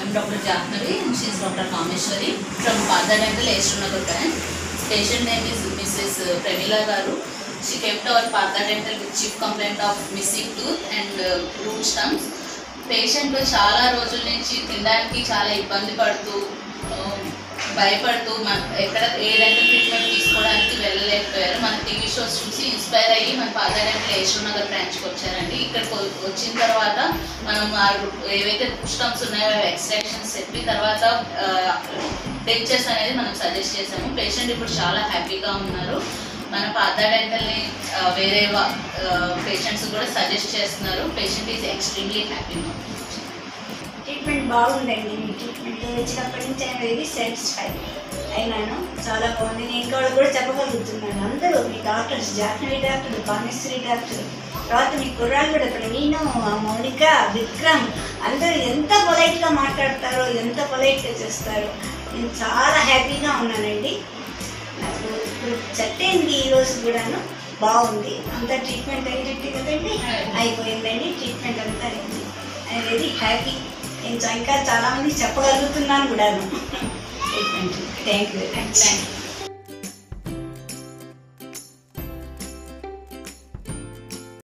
Dr. Jahnavi and she is Dr. Kameshwari from Partha Dental, Ashwanagar branch. Patient name is Mrs. Premila Garu. She came to our Partha Dental with chief complaint of missing tooth and uh, root stumps. Patient చాలా రోజుల నుంచి తినడానికి చాలా ఇబ్బంది పడుతూ ఆ, భయపడుతూ మన ఎక్కడ ఏ డెంటల్ ట్రీట్మెంట్ తీసుకోవడానికి వెళ్ళలేకపోయారు మన టీవీ షోస్ చూసి ఇన్స్పైర్ అయ్యి మన పాత డెంటల్ యశ్వర్ నగర్ బ్రాంచ్కి వచ్చారండి ఇక్కడికి వ- వచ్చిన తర్వాత మనం ఆ రు- ఏవైతే స్టమ్స్ ఉన్నాయో ఎక్స్ట్రాక్షన్స్ చెప్పి తర్వాత డెంచర్స్ అనేది మనం సజెస్ట్ చేసాము పేషెంట్ ఇప్పుడు చాలా హ్యాపీగా ఉన్నారు మన పాత డెంటల్ని ఆ, వేరే పేషెంట్స్ కూడా సజెస్ట్ చేస్తున్నారు patient is extremely happy treatment బాగుందండి మీ ట్రీట్మెంట్ వచ్చినప్పటి నుంచి ఆయన వెరీ సాటిస్ఫైడ్ అయినాను చాలా బాగుంది నేను ఇంకా వాళ్ళకి కూడా చెప్పగలుగుతున్నాను అందరూ మీ doctors Janhavi doctor Kameshwari doctor తర్వాత మీ కుర్రాళ్ళు కూడా ప్రవీణ్ ఆ మౌనిక విక్రమ్ అందరూ ఎంత పొలైట్గా మాట్లాడతారో ఎంత పొలైట్గా చేస్తారో నేను చాలా హ్యాపీగా ఉన్నానండి నాకు ఇప్పుడు సెట్ అయింది ఈ రోజు కూడాను బాగుంది అంతా ట్రీట్మెంట్ అయ్యేటట్టు కదండి అయిపోయిందండి ట్రీట్మెంట్ అంతా అయింది ఐ వెరీ హ్యాపీ నేను ఇంకా చాలామంది చెప్పగలుగుతున్నాను కూడాను treatment thank you very much